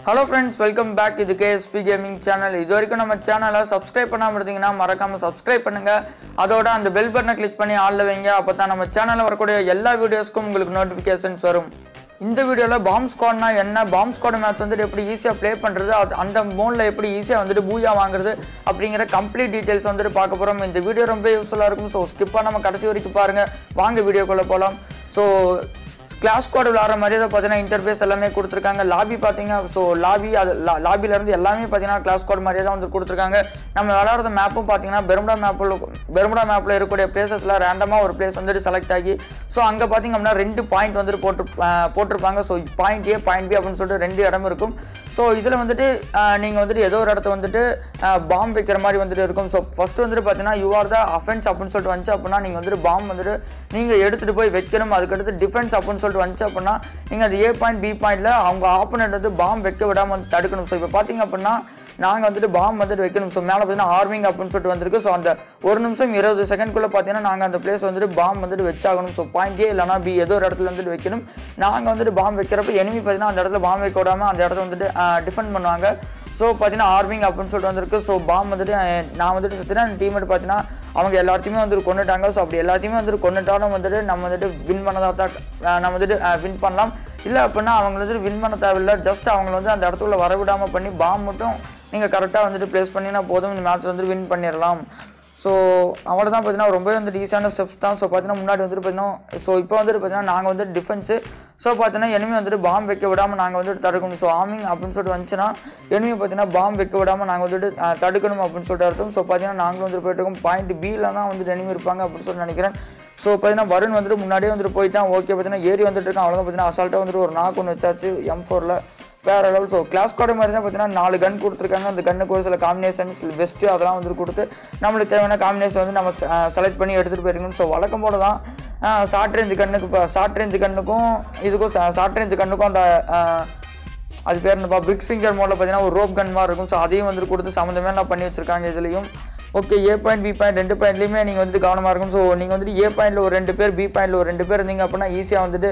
hello friends welcome back இது K S P gaming channel இது வரைக்கும் நம்ம சேனலை சப்ஸ்கிரைப் பண்ணாமல் இருந்தீங்கன்னா மறக்காமல் சப்ஸ்கிரைப் பண்ணுங்கள் அதோட அந்த பெல் பட்டனை கிளிக் பண்ணி ஆளில் வைங்க அப்போ தான் நம்ம சேனலில் வரக்கூடிய எல்லா வீடியோஸ்க்கும் உங்களுக்கு நோட்டிஃபிகேஷன்ஸ் வரும் இந்த வீடியோவில் பாம் ஸ்குவாட்னா என்ன பாம் ஸ்குவாட் மேட்ச் வந்துட்டு எப்படி ஈஸியாக ப்ளே பண்ணுறது அது அந்த மோனில் எப்படி ஈஸியாக வந்துட்டு பூயா வாங்குறது அப்படிங்கிற கம்ப்ளீட் டீட்டெயில்ஸ் வந்துட்டு பார்க்க போகிறோம் இந்த வீடியோ ரொம்ப யூஸ்ஃபுல்லாக இருக்கும் ஸோ ஸ்கிப் பண்ணாமல் கடைசி வரைக்கும் பாருங்கள் வாங்க வீடியோக்குள்ளே போகலாம் ஸோ கிளாஸ் கோட் விளாட்ற மாதிரி தான் பார்த்தீங்கன்னா இன்டர்ஃபேஸ் எல்லாமே கொடுத்துருக்காங்க லாபி பார்த்தீங்க ஸோ லாபி அது லா- லாபில இருந்து எல்லாமே பார்த்தீங்கன்னா கிளாஸ் கோட் மாதிரியே தான் வந்து கொடுத்துருக்காங்க நம்ம விளாட்ற மேப்பும் பார்த்தீங்கன்னா பெருமுடா மேப்பில் பெருமுடா மேப்பில் இருக்கக்கூடிய பிளேசஸில் ரேண்டமாக ஒரு பிளேஸ் வந்துட்டு செலக்ட் ஆகி ஸோ அங்கே பார்த்தீங்க அப்படின்னா ரெண்டு பாயிண்ட் வந்துட்டு போட்டு அஹ், போட்டிருப்பாங்க so point A point B அப்படின்னு சொல்லிட்டு ரெண்டு இடம் இருக்கும் ஸோ இதில் வந்துட்டு நீங்கள் வந்துட்டு ஏதோ ஒரு இடத்த வந்துட்டு பாம் வைக்கிற மாதிரி வந்துட்டு இருக்கும் ஸோ ஃபர்ஸ்ட் வந்துட்டு பார்த்தீங்கன்னா யூ ஆர் த அஃபென்ஸ் அப்படின்னு சொல்லிட்டு வந்துச்சு அப்படின்னா நீங்கள் வந்துட்டு பாம் வந்துட்டு நீங்கள் எடுத்துகிட்டு போய் வைக்கணும் அதுக்கடுத்து டிஃபென்ஸ் அப்படின்னு சொல்லிட்டு வந்துச்சு அப்படின்னா நீங்கள் அது ஏ பாயிண்ட் பி பாயிண்டில் அவங்க ஆப்போனண்ட் வந்து பாம் வைக்க விடாமல் வந்து தடுக்கணும் ஸோ இப்போ பார்த்தீங்க அப்படின்னா நாங்கள் வந்துட்டு பாம் வந்துட்டு வைக்கணும் ஸோ மேலே பார்த்தீங்கன்னா ஆர்மிங் அப்படின்னு சொல்லிட்டு வந்திருக்கு ஸோ அந்த ஒரு நிமிஷம் இருபது செகண்ட்குள்ளே பார்த்தீங்கன்னா நாங்கள் அந்த பிளேஸ் வந்துட்டு பாம் வந்துட்டு வச்சாகணும் ஸோ பாயிண்ட் ஏ இல்லைனா பி ஏதோ ஒரு இடத்துல வந்துட்டு வைக்கணும் நாங்கள் வந்துட்டு பாம் வைக்கிறப்ப enemy பார்த்தீங்கன்னா அந்த இடத்துல பாம் வைக்க விடாமல் அந்த இடத்த வந்துட்டு டிஃபெண்ட் பண்ணுவாங்க ஸோ பார்த்தீங்கன்னா ஆர்மிங் அப்படின்னு சொல்லிட்டு வந்திருக்கு ஸோ பாம் வந்துட்டு அஹ், நான் வந்துட்டு சுற்றினா என் டீம்மேட் பார்த்தீங்கன்னா அவங்க எல்லாத்தையுமே வந்துட்டு கொண்டுட்டாங்க ஸோ அப்படி எல்லாத்தையுமே வந்துட்டு கொண்டுட்டாலும் வந்துட்டு நம்ம வந்துட்டு வின் பண்ணதா தான் அஹ், நம்ம வந்துட்டு வின் பண்ணலாம் இல்லை அப்படின்னா அவங்க வந்துட்டு வின் பண்ண தேவையில்லை ஜஸ்ட் அவங்கள வந்து அந்த இடத்துக்குள்ள வரவிடாமல் பண்ணி பாம் மட்டும் நீங்கள் கரெக்டாக வந்துட்டு ப்ளேஸ் பண்ணினா போதும் இந்த மேட்ச் வந்துட்டு வின் பண்ணிடலாம் ஸோ அவ்வளோ தான் பார்த்தீங்கன்னா ரொம்பவே வந்துட்டு ஈஸியான ஸ்டெப்ஸ் தான் ஸோ பார்த்தீங்கன்னா முன்னாடி வந்துட்டு பார்த்தீங்கன்னா ஸோ இப்போ வந்துட்டு பார்த்தீங்கன்னா நாங்கள் வந்துட்டு டிஃபென்ஸு ஸோ பார்த்தீங்கன்னா enemy வந்துட்டு பாம் வைக்க விடாமல் நாங்கள் வந்துட்டு தடுக்கணும் ஸோ ஆர்மிங் அப்படின்னு சொல்லிட்டு வந்துச்சுன்னா enemy பார்த்தீங்கன்னா பாம் வைக்க விடாமல் நாங்கள் வந்துட்டு அஹ், தடுக்கணும் அப்படின்னு சொல்லிட்டு அர்த்தம் ஸோ பார்த்தீங்கன்னா நாங்களும் வந்துட்டு போயிட்டு இருக்கோம் பாயிண்ட் பியில் தான் வந்துட்டு enemy இருப்பாங்க அப்படின்னு சொல்லி நினைக்கிறேன் ஸோ பார்த்தீங்கன்னா வருண் வந்துட்டு முன்னாடியே வந்துட்டு போயிட்டான் ஓகே பார்த்தீங்கன்னா ஏறி வந்துட்டு இருக்கான் அவ்வளோதான் பார்த்தீங்கன்னா அசால்ட்டாக வந்துட்டு ஒரு நாக்கு ஒன்று வச்சாச்சு எம் ஃபோரில் வேற லெவல் ஸோ கிளாஸ் கோட மாதிரி தான் பார்த்தீங்கன்னா நாலு கன் கொடுத்துருக்காங்க அந்த கண்ணுக்கு ஒரு சில காம்பினேஷன்ஸ் பெஸ்ட்டு அதெல்லாம் வந்துட்டு கொடுத்து நம்மளுக்கு தேவையான காம்பினேஷன் வந்து நம்ம செலக்ட் பண்ணி எடுத்துகிட்டு போயிருக்கணும் ஸோ வழக்கம் போல தான் ஷார்ட் ரேஞ்ச் கண்ணுக்கு இப்போ ஷார்ட் ரேஞ்ச் கண்ணுக்கும் இதுக்கும் ஷார்ட் ரேஞ்ச் கண்ணுக்கும் அந்த ஆஹ், அது பேர் என்னப்பா பிரிக்ஸ் ஃபிங்கர் மோடில் பார்த்தீங்கன்னா ஒரு ரோப் கன் மாதிரி இருக்கும் ஸோ அதையும் வந்துட்டு கொடுத்து சம்மந்தமே நான் பண்ணி வச்சிருக்காங்க இதுலேயும் okay A point B point ரெண்டு பாயிண்ட்லையுமே நீங்கள் வந்து கவனமாக இருக்கும் ஸோ நீங்கள் வந்துட்டு ஏ பாயிண்டில் ஒரு ரெண்டு பேர் பி பாயிண்டில் ஒரு ரெண்டு பேர் இருந்தீங்க அப்படின்னா ஈஸியாக வந்துட்டு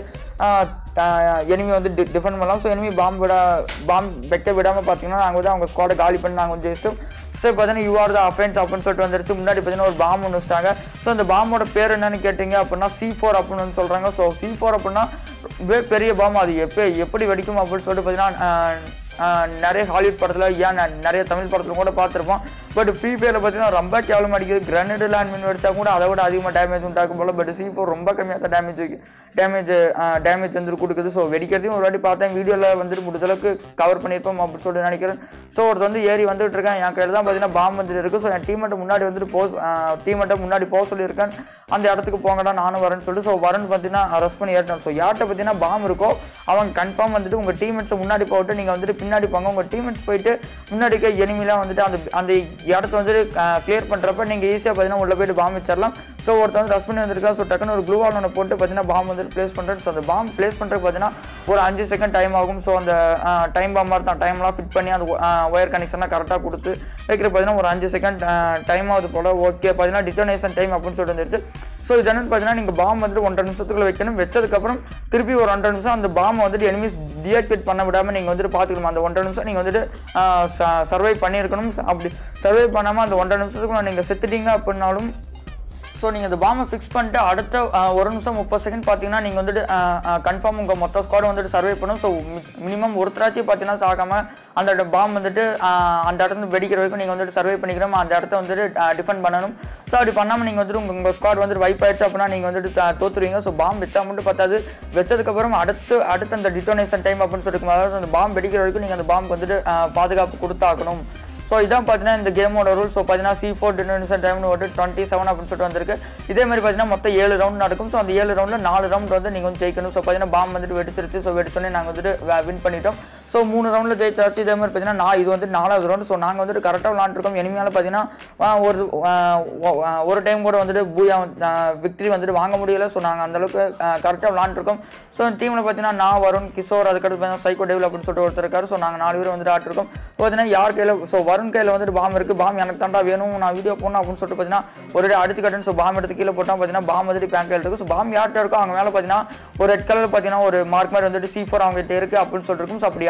எனிமி வந்து டிஃபெண்ட் பண்ணலாம் ஸோ எனிமி பாம்பு விட பாம்பு வைக்க விடாமல் பார்த்தீங்கன்னா நாங்கள் வந்து அவங்க ஸ்குவாடை காலி பண்ணி நாங்கள் வந்து ஜெயிச்சிட்டோம் ஸோ பார்த்தீங்கன்னா யூ ஆர் த அஃபென்ஸ் அப்படின்னு சொல்லிட்டு வந்துருச்சு முன்னாடி பார்த்தீங்கன்னா ஒரு பாம்பு ஒன்று வச்சிட்டாங்க ஸோ அந்த பாம்போட பேர் என்னன்னு கேட்டிங்க அப்படின்னா சி ஃபோர் அப்படின்னு வந்து சொல்கிறாங்க ஸோ சி ஃபோர் அப்படின்னா ரொம்பவே பெரிய பாம்பு அது எப்போ எப்படி வெடிக்கும் அப்படின்னு சொல்லிட்டு பார்த்தீங்கன்னா ஆஹ் நிறைய ஹாலிவுட் படத்தில் ஏன் ந- நிறைய தமிழ் படத்தில் கூட பார்த்துருப்போம் பட் ஃப்ரீ ஃபயரில் பார்த்தீங்கன்னா ரொம்ப கேவலம் அடிக்குது கிரனேடு லேண்ட் மின் வெடிச்சா கூட அதை விட அதிகமாக டேமேஜ் உண்டாக்கும் போல பட் சி ஃபோர் ரொம்ப கம்மியாக தான் டேமேஜ் டேமேஜ் டேமேஜ் வந்து கொடுக்குது ஸோ வெடிக்கிறதையும் ஒரு வாட்டி பார்த்தேன் வீடியோவில் வந்துட்டு முடிஞ்ச அளவுக்கு கவர் பண்ணியிருப்போம் அப்படின்னு சொல்லிட்டு நினைக்கிறேன் ஸோ ஒருத்தர் வந்து ஏறி வந்துட்டு இருக்கேன் என் கையில் தான் பார்த்தீங்கன்னா பாம்பு வந்துட்டு இருக்குது ஸோ என் டீமெட்டை முன்னாடி வந்துட்டு போ டீமெட்டை முன்னாடி போக சொல்லியிருக்கேன் அந்த இடத்துக்கு போங்கடா நானும் வரேன்னு சொல்லிட்டு ஸோ வரேன்னு பார்த்தீங்கன்னா அரெஸ்ட் பண்ணி ஏறிட்டோம் ஸோ யார்கிட்ட பார்த்தீங்கன்னா பாம்பு இருக்கோ அவங்க கன்ஃபார்ம் வந்துட்டு உங்கள் டீமெட்ஸை முன்னாடி போட்டு நீங்கள் வந்துட்டு பின்னாடி போங்க உங்கள் டீமெட்ஸ் போயிட்டு முன்னாடி இருக்க எனிமிலாம் வந்துட்டு அந்த அந்த இடத்த வந்துட்டு கிளியர் பண்ணுறப்ப நீங்கள் ஈஸியாக பார்த்தீங்கன்னா உள்ளே போயிட்டு பாம்பு வச்சிடலாம் ஸோ ஒருத்தர் வந்து ரஷ் பண்ணி வந்திருக்கா ஸோ டக்குன்னு ஒரு க்ளூ வால் ஒன்று போட்டு பார்த்தீங்கன்னா பாம்பு வந்துட்டு ப்ளேஸ் பண்ணுறேன் ஸோ அந்த பாம்பு ப்ளேஸ் பண்ணுறதுக்கு பார்த்தீங்கன்னா ஒரு அஞ்சு செகண்ட் டைம் ஆகும் ஸோ அந்த டைம் பாம்பு மாதிரி தான் டைம்லாம் ஃபிட் பண்ணி அந்த ஒயர் கனெக்ஷனாக கரெக்டாக கொடுத்து வைக்கிற பார்த்தீங்கன்னா ஒரு அஞ்சு செகண்ட் டைம் ஆகுது போல் ஓகே பார்த்தீங்கன்னா டிட்டோனேஷன் டைம் அப்படின்னு சொல்லிட்டு வந்துருச்சு ஸோ இது என்னன்னு பார்த்தீங்கன்னா நீங்கள் பாம்பு வந்துட்டு ஒன்றரை நிமிஷத்துக்குள்ள வைக்கணும் வச்சதுக்கப்புறம் திருப்பி ஒரு ஒன்றரை நிமிஷம் அந்த பாம்பை வந்துட்டு எனிமீஸ் டிஆக்டிவேட் பண்ண விடாமல் நீங்கள் வந்துட்டு பார்த்துக்கணும் அந்த ஒன்றரை நிமிஷம் நீங்கள் வந்துட்டு சர்வை பண்ணியிருக்கணும் அப்படி சர்வை பண்ணாமல் அந்த ஒன்றரை நிமிஷத்துக்குள்ள நீங்கள் செத்துட்டீங்க அப்படின்னாலும் ஸோ நீங்கள் இந்த பாம்பை ஃபிக்ஸ் பண்ணிட்டு அடுத்த ஆஹ், ஒரு நிமிஷம் முப்பது செகண்ட் பார்த்தீங்கன்னா நீங்கள் வந்துட்டு கன்ஃபார்ம் உங்கள் மொத்த ஸ்குவாடும் வந்துட்டு சர்வே பண்ணும் ஸோ மினிமம் ஒருத்தராச்சும் பார்த்தீங்கன்னா சாகாமல் அந்த பாம்பு வந்துட்டு ஆஹ், அந்த இடத்துல வெடிக்கிற வரைக்கும் நீங்கள் வந்துட்டு சர்வே பண்ணிக்கணும் அந்த இடத்த வந்துட்டு டிஃபெண்ட் பண்ணணும் ஸோ அப்படி பண்ணாமல் நீங்கள் வந்துட்டு உங்கள் உங்கள் ஸ்குவாட் வந்துட்டு வைப் ஆயிடுச்சு அப்படின்னா நீங்கள் வந்துட்டு தா- தோத்துருவீங்க ஸோ பாம்பு வச்சா மட்டும் பார்த்தாது வச்சதுக்கப்புறம் அடுத்து அடுத்து அந்த டிட்டோனேஷன் டைம் அப்படின்னு சொல்லிட்டு அதாவது அந்த பாம்பு வெடிக்கிற வரைக்கும் நீங்கள் அந்த பாம்பு வந்துட்டு ஆஹ், பாதுகாப்பு கொடுத்தாகணும் ஸோ இதான் பார்த்தீங்கன்னா இந்த கேமோட ரூல் ஸோ பார்த்தீங்கன்னா சி ஃபோர் டினோனேஷன் டைம்னு ஒரு டுவெண்ட்டி செவன் அப்படின்னு சொல்லிட்டு வந்திருக்கு இதே மாதிரி பார்த்தீங்கன்னா மொத்தம் ஏழு ரவுண்ட் நடக்கும் ஸோ அந்த ஏழு ரவுண்டில் நாலு ரவுண்ட் வந்து நீங்கள் வந்து ஜெயிக்கணும் ஸோ பார்த்தீங்கன்னா பாம்பு வந்துட்டு வெடிச்சிருச்சு ஸோ வெடிச்சோடனே நாங்கள் வந்துட்டு வின் பண்ணிட்டோம் ஸோ மூணு ரவுண்டில் ஜெயிச்சாச்சு இதே மாதிரி பார்த்தீங்கன்னா நான் இது வந்து நாலாவது ரவுண்டு ஸோ நாங்கள் வந்துட்டு கரெக்டாக விளாண்டுருக்கோம் இனிமேல் பார்த்தீங்கன்னா ஆஹ், ஒரு ஆஹ், ஒ- ஆஹ், ஒரு டைம் கூட வந்துட்டு பூயா விக்டரி வந்துட்டு வாங்க முடியல ஸோ நாங்கள் அந்தளவுக்கு கரெக்டாக விளாண்டுருக்கோம் ஸோ டீமில் பார்த்தீங்கன்னா நான் வருண் கிஷோர் அதுக்கடுத்து பார்த்தீங்கன்னா சைக்கோ டெவலப் அப்படின்னு சொல்லிட்டு ஒருத்தர் இருக்காரு ஸோ நாங்கள் நாலு பேர் வந்துட்டு ஆட்டிருக்கோம் பார்த்தீங்கன்னா யார் கையில் ஸோ வருண் கையில் வந்துட்டு பாம் இருக்குது பாம் எனக்கு தாண்டா வேணும் நான் வீடியோ போடணும் அப்படின்னு சொல்லிட்டு பார்த்தீங்கன்னா ஒரு அடி அடிச்சு கட்டுன்னு ஸோ பாம் எடுத்து கீழே போட்டால் பார்த்தீங்கன்னா பாம் வந்துட்டு பேங்க் கையில் இருக்குது ஸோ பாம் யார்கிட்ட இருக்கோ அவங்க மேலே பார்த்தீங்கன்னா ஒரு ரெட் கலர் பார்த்தீங்கன்னா ஒரு மார்க் மாதிரி வந்துட்டு சி ஃபோர் அவங்க கிட்ட இருக்குது அப்படின்னு சொல்லிட்டு இருக்கும் ஸோ அப்படி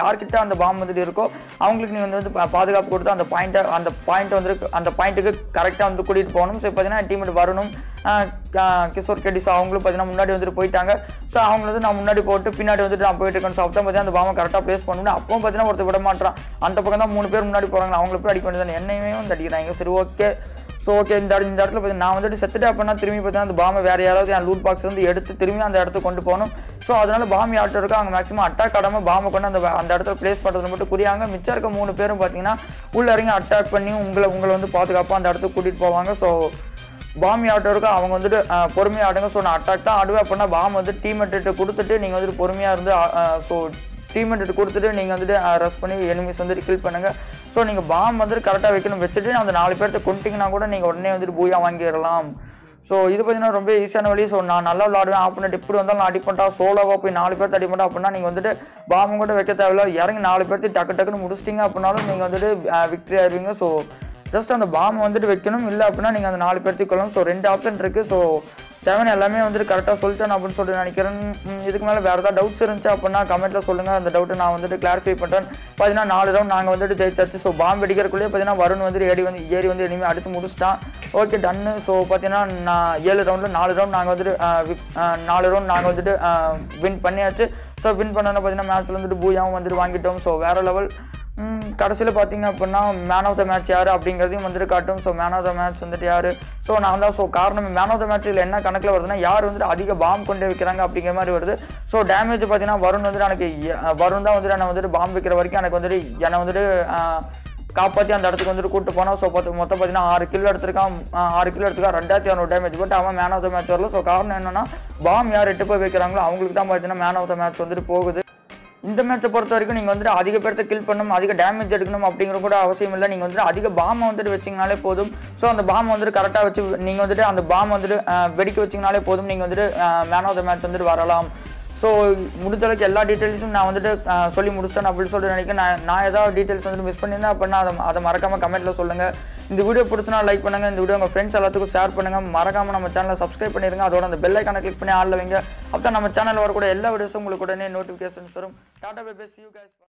யார்கிட்ட அந்த பாம் வந்துட்டு இருக்கோ அவங்களுக்கு நீங்கள் வந்து பா- பாதுகாப்பு கொடுத்து அந்த பாயிண்ட்டை அந்த பாயிண்ட் வந்து அந்த பாயிண்ட்டுக்கு கரெக்டாக வந்து கூட்டிகிட்டு போகணும் ஸோ பார்த்தீங்கன்னா டீமேட் வரணும் ஆஹ் க- கிஷோர் கெட்டி ஸோ அவங்களும் பார்த்தீங்கன்னா முன்னாடி வந்துட்டு போயிட்டாங்க ஸோ அவங்க வந்து நான் முன்னாடி போட்டு பின்னாடி வந்துட்டு நான் போயிட்டு இருக்கேன் ஸோ அப்போ பார்த்தீங்கன்னா அந்த பாமை கரெக்டாக ப்ளேஸ் பண்ணணும் அப்போ பார்த்தீங்கன்னா ஒருத்தர் விட மாட்டான் அந்த பக்கம் தான் மூணு பேர் முன்னாடி போகிறாங்க அவங்கள போய் அடிக்க வேண்டியது என்னையுமே வந்து அடிக்கிறாங்க சரி ஓகே ஸோ ஓகே இந்த இட- இந்த இடத்துல பார்த்தீங்கன்னா நான் வந்துட்டு செத்துட்டு அப்படின்னா திரும்பி பார்த்தீங்கன்னா அந்த பாமை வேறு யாராவது என் லூட் பாக்ஸ் வந்து எடுத்து திரும்பி அந்த இடத்துக்கு கொண்டு போகணும் ஸோ அதனால பாம் யார்ட்ட இருக்கோ அவங்க மேக்ஸிமம் அட்டாக் ஆடாமல் பாமை கொண்டு அந்த அந்த இடத்துல ப்ளேஸ் பண்ணுறது மட்டும் குறியாங்க மிச்சம் இருக்க மூணு பேரும் பார்த்தீங்கன்னா உள்ள இறங்கி அட்டாக் பண்ணி உங்களை உங்களை வந்து பாதுகாப்பாக அந்த இடத்துக்கு கூட்டிகிட்டு போவாங்க ஸோ பாம் ஆட்டம் இருக்கோ அவங்க வந்துட்டு அஹ், பொறுமையா ஆடுங்க ஸோ நான் அட்டாக் தான் ஆடுவேன் அப்படின்னா பாம் வந்து டீம்மேட்டு கொடுத்துட்டு நீங்கள் வந்துட்டு பொறுமையாக இருந்து ஸோ டீம்மேட்டு கொடுத்துட்டு நீங்கள் வந்துட்டு ரெஸ்ட் பண்ணி எனிமிஸ் வந்துட்டு கில் பண்ணுங்க ஸோ நீங்கள் பாம் வந்துட்டு கரெக்டாக வைக்கணும் வச்சுட்டு அந்த நாலு பேர்த்த கொண்டுட்டிங்கன்னா கூட நீங்கள் உடனே வந்துட்டு பூயா வாங்கிடலாம் ஸோ இது பார்த்தீங்கன்னா ரொம்ப ஈஸியான வழி ஸோ நான் நல்லா விளாடுவேன் ஆப்போனட் எப்படி வந்தாலும் நான் அடிப்பட்டா சோலோவாக போய் நாலு பேர்த்து அடிப்பட்டா அப்படின்னா நீங்கள் வந்துட்டு பாம்பு கூட வைக்க தேவையில்ல இறங்கி நாலு பேர்த்து டக்கு டக்குன்னு முடிச்சிட்டிங்க அப்படின்னாலும் நீங்கள் வந்துட்டு விக்ட்ரி ஆயிருவீங்க ஸோ ஜஸ்ட் அந்த பாம் வந்துட்டு வைக்கணும் இல்லை அப்படின்னா நீங்கள் அந்த நாலு பேர்த்துக்கு கொள்ளணும் ஸோ ரெண்டு ஆப்ஷன் இருக்குது ஸோ தேவையான எல்லாமே வந்துட்டு கரெக்டாக சொல்லிட்டேன் அப்படின்னு சொல்லிட்டு நினைக்கிறேன் ம், இதுக்கு மேலே வேறு ஏதாவது டவுட்ஸ் இருந்துச்சு அப்படின்னா கமெண்ட்டில் சொல்லுங்கள் அந்த டவுட்டை நான் வந்துட்டு கிளாரிஃபை பண்ணுறேன் பார்த்தீங்கன்னா நாலு ரவுண்ட் நாங்கள் வந்துட்டு ஜெயிச்சாச்சு ஸோ பாம்பு வெடிக்கிறக்குள்ளேயே பார்த்தீங்கன்னா வருண் வந்து ஏடி வந்து ஏறி வந்து இனிமேல் அடித்து முடிச்சிட்டான் ஓகே டன்னு ஸோ பார்த்தீங்கன்னா நான் ஏழு ரவுண்டில் நாலு ரவுண்ட் நாங்கள் வந்துட்டு ஆஹ், விக்- ஆஹ், நாலு ரவுண்ட் நாங்கள் வந்துட்டு வின் பண்ணியாச்சு ஸோ வின் பண்ணோன்னா பார்த்தீங்கன்னா மேட்ச்சில் வந்துட்டு பூயாவும் வந்துட்டு வாங்கிட்டோம் ஸோ வேறு லெவல் கடைசியில் பார்த்தீங்க அப்படின்னா மேன் ஆஃப் த மேட்ச் யார் அப்படிங்கிறதையும் வந்துட்டு காட்டும் so man of the match வந்துட்டு யார் ஸோ நான் தான் ஸோ காரணம் மேன் ஆஃப் த மேட்ச் இதில் என்ன கணக்கில் வருதுன்னா யார் வந்துட்டு அதிக பாம் கொண்டு வைக்கிறாங்க அப்படிங்கிற மாதிரி வருது ஸோ டேமேஜ் பார்த்தீங்கன்னா வருண் வந்துட்டு எனக்கு எ- வருண் தான் வந்துட்டு என்னை வந்துட்டு பாம் வைக்கிற வரைக்கும் எனக்கு வந்துட்டு என்னை வந்துட்டு ஆஹ், காப்பாற்றி அந்த இடத்துக்கு வந்துட்டு கூட்டு போனோம் ஸோ பார்த்து மொத்தம் பார்த்தீங்கன்னா ஆறு கிலோ எடுத்திருக்கான் ஆஹ், ஆறு கிலோ எடுத்துக்கான் ரெண்டாயிரத்தி இரநூறு டேமேஜ் பட் அவன் மேன் ஆஃப் த மேட்ச் வரல ஸோ காரணம் என்னன்னா பாம் யார் எட்டு போய் வைக்கிறாங்களோ அவங்களுக்கு தான் பார்த்தீங்கன்னா மேன் ஆஃப் த மேட்ச் வந்துட்டு போகுது இந்த மேட்சை பொறுத்த வரைக்கும் நீங்கள் வந்துட்டு அதிக பேர்த்த கில் பண்ணணும் அதிக டேமேஜ் எடுக்கணும் அப்படிங்கிற கூட அவசியம் இல்லை நீங்கள் வந்துட்டு அதிக பாமை வந்துட்டு வச்சிங்கனாலே போதும் ஸோ அந்த பாமை வந்துட்டு கரெக்டாக வச்சு நீங்கள் வந்துட்டு அந்த பாம் வந்துட்டு அஹ், வெடிக்க வச்சிங்கனாலே போதும் நீங்கள் வந்துட்டு மேன் ஆஃப் த மேட்ச் வந்துட்டு வரலாம் ஸோ முடிஞ்ச அளவுக்கு எல்லா டீட்டெயில்ஸும் நான் வந்துட்டு அஹ், சொல்லி முடிச்சிட்டேன் அப்படின்னு சொல்லிட்டு நினைக்கிறேன் நான் நான் ஏதாவது டீட்டெயில்ஸ் வந்துட்டு மிஸ் பண்ணியிருந்தேன் அப்படின்னா அதை அதை மறக்காமல் கமெண்ட்டில் சொல்லுங்கள் இந்த வீடியோ பிடிச்சினா லைக் பண்ணுங்கள் இந்த வீடியோ உங்கள் ஃப்ரெண்ட்ஸ் எல்லாத்துக்கும் ஷேர் பண்ணுங்கள் மறக்காமல் நம்ம சேனலை சப்ஸ்கிரைப் பண்ணிடுங்க அதோட அந்த பெல் ஐக்கானை கிளிக் பண்ணி ஆளில் வைங்க அப்போ நம்ம சேனலில் வரக்கூடிய எல்லா வீடியோஸும் உங்களுக்கு உடனே நோட்டிஃபிகேஷன்ஸ் வரும் டாடா பை பை யூ guys